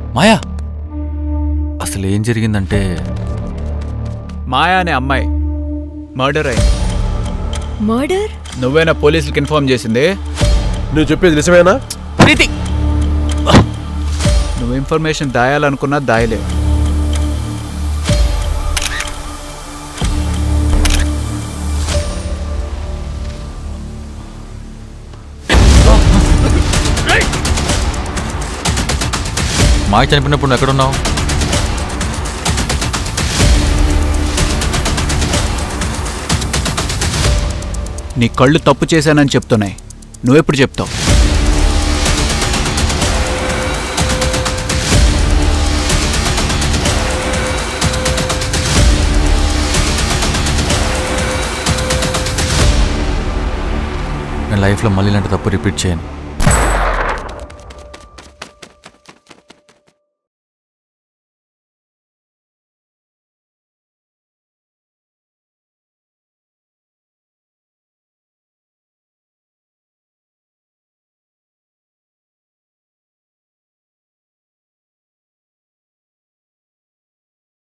మాయా అసలు ఏం జరిగిందంటే మాయా అనే అమ్మాయి మర్డర్ అయింది మర్డర్ నువ్వేనా పోలీసులకు ఇన్ఫార్మ్ చేసింది నువ్వు చెప్పేది నిజమేనా ప్రీతి నువ్వు ఇన్ఫర్మేషన్ దాయాలనుకున్నా దాయలేవు మాయ చనిపోయినప్పుడు నువ్వు ఎక్కడున్నావు నీ కళ్ళు తప్పు చేశానని చెప్తున్నాయి నువ్వెప్పుడు చెప్తావు నేను లైఫ్లో మళ్ళీ ఇలాంటి తప్పు రిపీట్ చేయను